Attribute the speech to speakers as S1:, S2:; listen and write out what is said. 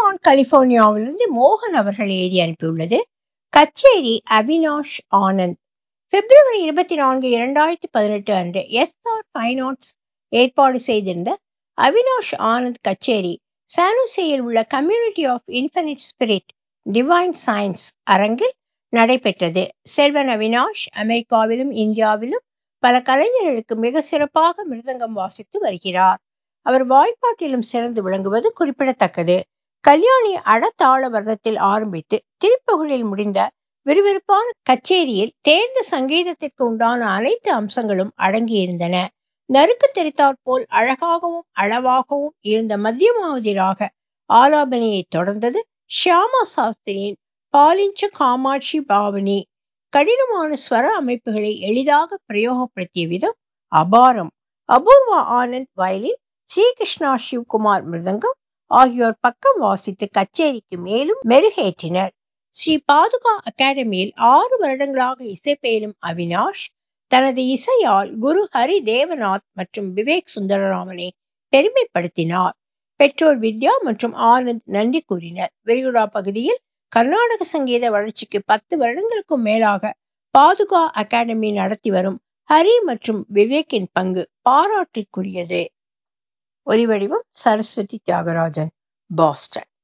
S1: ஃப்ரெமோன்ட் கலிபோர்னியாவிலிருந்து மோகன் அவர்கள் எழுதி அனுப்பியுள்ளது கச்சேரி அவினாஷ் ஆனந்த் பிப்ரவரி இருபத்தி நான்கு இரண்டாயிரத்தி பதினெட்டு அன்று எஸ் ஆர் ஃபைன் ஆர்ட்ஸ் ஏற்பாடு செய்திருந்த அவினாஷ் ஆனந்த் கச்சேரி சானுசேயில் உள்ள community of infinite spirit divine science அரங்கில் நடைபெற்றது செல்வன் அவினாஷ் அமெரிக்காவிலும் இந்தியாவிலும் பல கலைஞர்களுக்கு மிக சிறப்பாக மிருதங்கம் வாசித்து வருகிறார் அவர் வாய்ப்பாட்டிலும் சிறந்து விளங்குவது குறிப்பிடத்தக்கது கல்யாணி அடத்தாள வர்ணத்தில் ஆரம்பித்து திருப்புகளில் முடிந்த விறுவிறுப்பான கச்சேரியில் தேர்ந்த சங்கீதத்திற்கு உண்டான அனைத்து அம்சங்களும் அடங்கியிருந்தன நறுக்கு தெரித்தாற்போல் அழகாகவும் அளவாகவும் இருந்த மத்தியமாவதி ராக ஆலாபனையை தொடர்ந்தது ஷியாமா சாஸ்திரியின் பாலிஞ்ச காமாட்சி பாவனி கடினமான ஸ்வர அமைப்புகளை எளிதாக பிரயோகப்படுத்திய விதம் அபாரம் அபூர்வா ஆனந்த் வயலின் ஸ்ரீகிருஷ்ணா சிவ்குமார் மிருதங்கம் ஆகியோர் பக்கம் வாசித்து கச்சேரிக்கு மேலும் மெருகேற்றினர் ஸ்ரீ பாதுகா அகாடமியில் ஆறு வருடங்களாக இசை பயிலும் அவினாஷ் தனது இசையால் குரு ஹரி தேவநாத் மற்றும் விவேக் சுந்தரராமனை பெருமைப்படுத்தினார் பெற்றோர் வித்யா மற்றும் ஆனந்த் நன்றி கூறினர் வெரிகுடா பகுதியில் கர்நாடக சங்கீத வளர்ச்சிக்கு பத்து வருடங்களுக்கும் மேலாக பாதுகா அகாடமி நடத்தி வரும் ஹரி மற்றும் விவேக்கின் பங்கு பாராட்டிற்குரியது ஒலிவடிவம் சரஸ்வதி தியாகராஜன் பாஸ்டன்